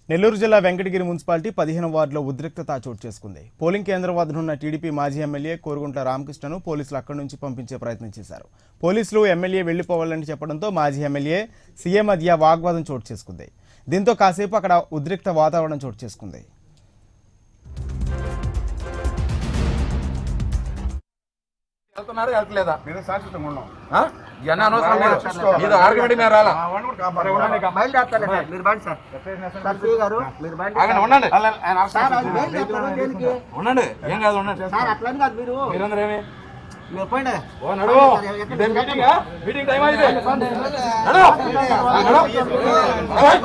నెల్లూరు జిల్లా వెంకటగిరి మున్సిపాలిటీ పదిహేను వార్డులో ఉద్రిక్తత చోటు చేసుకుంది పోలింగ్ కేంద్రం వద్ద ఉన్న టీడీపీ మాజీ ఎమ్మెల్యే కోరుగుంట్ల రామకృష్ణను పోలీసులు అక్కడి నుంచి పంపించే ప్రయత్నం చేశారు పోలీసులు ఎమ్మెల్యే వెళ్లిపోవాలని చెప్పడంతో మాజీ ఎమ్మెల్యే సీఎం మధ్య వాగ్వాదం చోటు చేసుకుంది దీంతో కాసేపు అక్కడ ఉద్రిక్త వాతావరణం చోటు చేసుకుంది వెళ్తున్నారు వెళ్తలేదా మీరు శాశ్వతంగా ఉన్నాం ఆ? ఇవన్నీ అనవసరం లేదు మీది ఆర్గ్యుమెంట్ మీద రాలా వాడిని కూడా కాపాడు. బయలుదేరతాలే సార్ మీరు బండి సార్ సార్ సిఐ గారు మీరు బండి ఆగండి ఉండండి అలా ఆయన అరెస్ట్ సార్ అది చేసేసి బయలుదేరతారు దేనికి ఉండండి ఏం కాదు ఉండండి సార్ అట్లని కాదు మీరు మీరందరూ ఏమి మీరు పోయిండే ఓ నడువు ఇదేం మీటింగ్ మీటింగ్ టైం అయితే నడు ఆ, నడు. ఓయ్.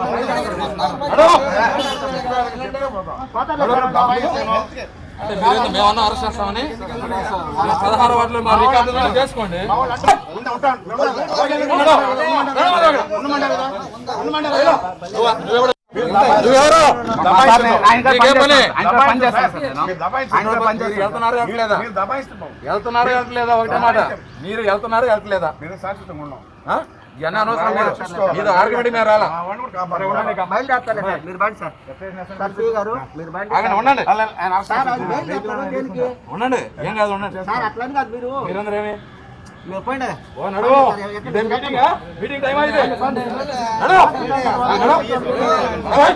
నడు. అంటే మీరేందో మేమన్నా అరెస్ట్ చేస్తామని మా పదహారు వాటిలో మా రికార్డు చేసుకోండి ఉంటా, ఉంటా. నడు. నడు, నడు, నడు. నువ్వెవరు? నువ్వెవరు నీకేం పని మీరు దబాయించండి. మీరు వెళ్తున్నారు వెళ్తలేదా మీరు దబాయిస్తున్నాం. వెళ్తున్నారు వెళ్తలేదా ఒకటే మాట మీరు వెళ్తున్నారు వెళ్తలేదా మీరు శాశ్వతంగా ఉన్నాం ఆ? ఇవన్నీ అనవసరం లేదు మీది ఆర్గ్యుమెంట్ మీద రాలా వాడిని కూడా కాపాడు. బయలుదేరతాలే సార్ మీరు బండి సార్ సార్ సిఐ గారు మీరు బండి ఆగండి ఉండండి అలా ఆయన అరెస్ట్ సార్ అది చేసేసి బయలుదేరతారు దేనికి ఉండండి ఏం కాదు ఉండండి సార్ అట్లని కాదు మీరు మీరందరూ ఏమి మీరు పోయిండే ఓ నడువు ఇదేం మీటింగ్ మీటింగ్ టైం అయితే నడు ఆ, నడు. ఓయ్.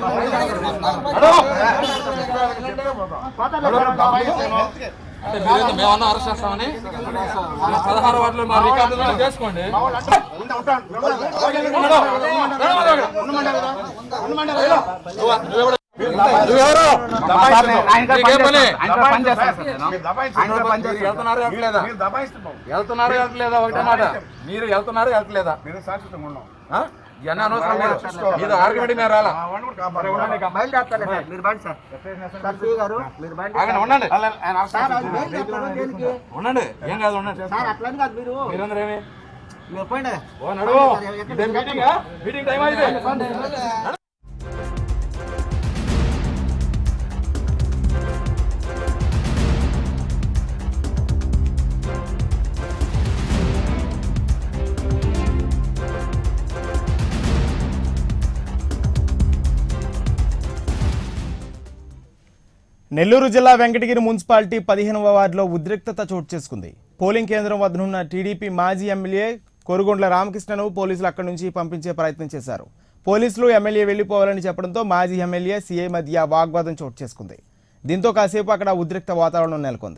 నడు. అంటే మీరేందో మేమన్నా అరెస్ట్ చేస్తామని మా పదహారు వాటిలో మా రికార్డు చేసుకోండి ఉంటా, ఉంటా. నడు. నడు, నువ్వెవరు? నువ్వెవరు నీకేం పని మీరు దబాయించండి. మీరు వెళ్తున్నారు వెళ్తలేదా మీరు దబాయిస్తున్నాం. వెళ్తున్నారు వెళ్తలేదా ఒకటే మాట మీరు వెళ్తున్నారు వెళ్తలేదా మీరు శాశ్వతంగా ఉన్నాం ఆ? ఇవన్నీ అనవసరం లేదు మీది ఆర్గ్యుమెంట్ మీద రాలా వాడిని కూడా కాపాడు. బయలుదేరతాలే సార్ మీరు బండి సార్ సార్ సిఐ గారు మీరు బండి ఆగండి ఉండండి అలా ఆయన అరెస్ట్ సార్ అది చేసేసి బయలుదేరతారు దేనికి ఉండండి ఏం కాదు ఉండండి సార్ అట్లని కాదు మీరు మీరందరూ ఏమి మీరు పోయిండే ఓ నడువు ఇదేం మీటింగ్ మీటింగ్ టైం అయితే నెల్లూరు జిల్లా వెంకటగిరి మున్సిపాలిటీ పదిహేనవ వార్డులో ఉద్రిక్తత చోటు చేసుకుంది పోలింగ్ కేంద్రం వద్దనున్న టీడీపీ మాజీ ఎమ్మెల్యే కొరుగొండ్ల రామకృష్ణను పోలీసులు అక్కడి నుంచి పంపించే ప్రయత్నం చేశారు పోలీసులు ఎమ్మెల్యే వెళ్లిపోవాలని చెప్పడంతో మాజీ ఎమ్మెల్యే సీఐ మధ్య వాగ్వాదం చోటు చేసుకుంది దీంతో కాసేపు అక్కడ ఉద్రిక్త వాతావరణం నెలకొంది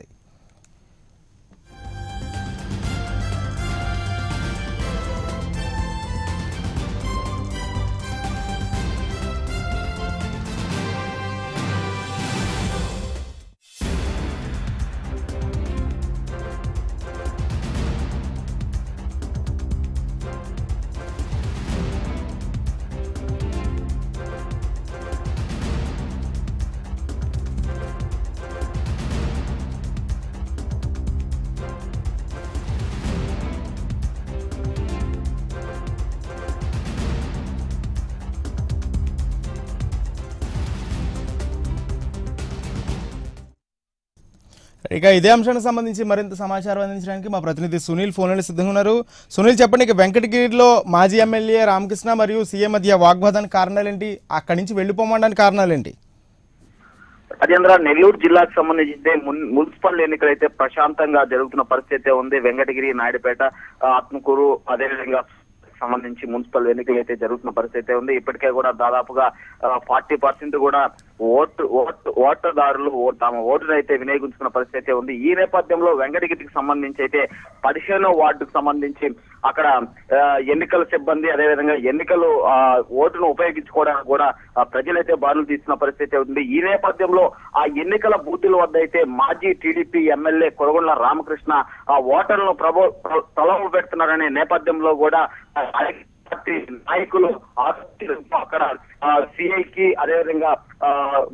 ఇక ఇదే అంశానికి సంబంధించి మరింత సమాచారం అందించడానికి మా ప్రతినిధి సునీల్ ఫోన్లో సిద్ధంగా ఉన్నారు సునీల్ చెప్పండి ఇక వెంకటగిరిలో మాజీ ఎమ్మెల్యే రామకృష్ణ మరియు సీఎం మధ్య వాగ్వాదానికి కారణాలేంటి అక్కడి నుంచి వెళ్ళిపోమడానికి కారణాలేంటి రాజేంద్ర నెల్లూరు జిల్లాకు సంబంధించి మున్- మున్సిపల్ ఎన్నికలైతే ప్రశాంతంగా జరుగుతున్న పరిస్థితి ఉంది వెంకటగిరి నాయుడుపేట ఆ, ఆత్మకూరు అదేవిధంగా సంబంధించి మున్సిపల్ ఎన్నికలు అయితే జరుగుతున్న పరిస్థితి ఉంది ఇప్పటికే కూడా దాదాపుగా ఫార్టీ పర్సెంట్ కూడా ఓటు ఓటు ఓటర్దారులు ఓ- తమ ఓటును అయితే వినియోగించుకున్న పరిస్థితి ఉంది ఈ నేపథ్యంలో వెంకటగిరికి సంబంధించి అయితే పదిహేనో వార్డుకు సంబంధించి అక్కడ ఆ, ఎన్నికల సిబ్బంది అదేవిధంగా ఎన్నికలు ఆ, ఓటును ఉపయోగించుకోవడానికి కూడా ఆ, ప్రజలైతే బారులు తీస్తున్న పరిస్థితి ఉంది ఈ నేపథ్యంలో ఆ ఎన్నికల బూతుల వద్ద అయితే మాజీ టీడీపీ ఎమ్మెల్యే కొరగొండ్ల రామకృష్ణ ఆ ఓటర్లను ప్రభు ప్ర- ప్రలోభ పెడుతున్నారనే నేపథ్యంలో కూడా ఆ, పార్టీ నాయకులు ఆసక్తి అక్కడ సిఐకి అదేవిధంగా ఆ,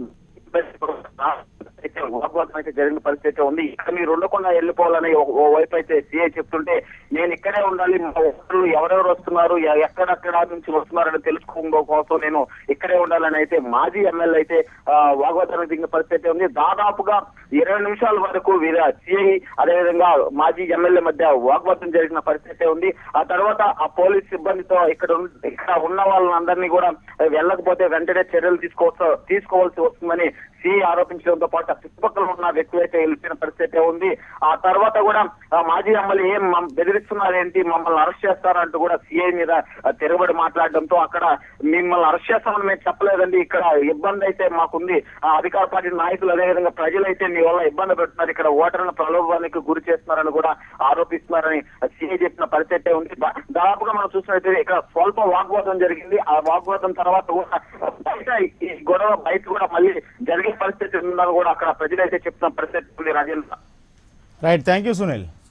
అయితే వాగ్వాదం అయితే జరిగిన పరిస్థితి ఉంది ఇక్కడ మీరు ఉండకుండా వెళ్ళిపోవాలని ఓ- ఓ వైపు అయితే సిఐ చెప్తుంటే నేను ఇక్కడ ఇక్కడే ఉండాలి మా ఓటర్లు ఎవరెవరు వస్తున్నారు ఎ- ఎక్కడెక్కడ నుంచి వస్తున్నారని తెలుసుకోవడం కోసం నేను ఇక్కడే ఉండాలని అయితే మాజీ ఎమ్మెల్యే అయితే ఆ, వాగ్వాదానికి దిగిన పరిస్థితి ఉంది దాదాపుగా ఇరవై నిమిషాల వరకు వీర సిఐ అదేవిధంగా మాజీ ఎమ్మెల్యే మధ్య వాగ్వాదం జరిగిన పరిస్థితి ఉంది ఆ తర్వాత ఆ పోలీస్ సిబ్బందితో ఇక్కడ ఉన్- ఇక్కడ ఉన్న వాళ్ళందరినీ కూడా వెళ్ళకపోతే వెంటనే చర్యలు తీసుకోవచ్చు తీసుకోవాల్సి వస్తుందని సిఐ ఆరోపించడంతో పాటు ఆ చుట్టుపక్కల ఉన్న వ్యక్తులు అయితే వెళ్ళిపోయిన పరిస్థితి ఉంది ఆ తర్వాత కూడా ఆ మాజీ ఎమ్మెల్యే ఏం మమ్- బెదిరిస్తున్నారేంటి మమ్మల్ని అరెస్ట్ చేస్తారంటూ కూడా సిఐ మీద ఆ, తిరగబడి మాట్లాడడంతో అక్కడ మిమ్మల్ని అరెస్ట్ చేస్తామని మేము చెప్పలేదండి ఇక్కడ ఇబ్బంది అయితే మాకుంది ఆ అధికార పార్టీ నాయకులు అదేవిధంగా ప్రజలైతే మీ వల్ల ఇబ్బంది పెడుతున్నారు ఇక్కడ ఓటర్ల ప్రలోభానికి గురి చేస్తున్నారని కూడా ఆరోపిస్తున్నారని సిఐ చెప్పిన పరిస్థితి ఉంది దా- దాదాపుగా మనం చూసినట్లయితే ఇక్కడ స్వల్ప వాగ్వాదం జరిగింది ఆ వాగ్వాదం తర్వాత కూడా బయట ఈ గొడవ బయట కూడా మళ్ళీ జరిగే పరిస్థితి ఉందని కూడా అక్కడ ప్రజలైతే చెప్తున్న పరిస్థితి ఉంది Rajendra right thank you Sunil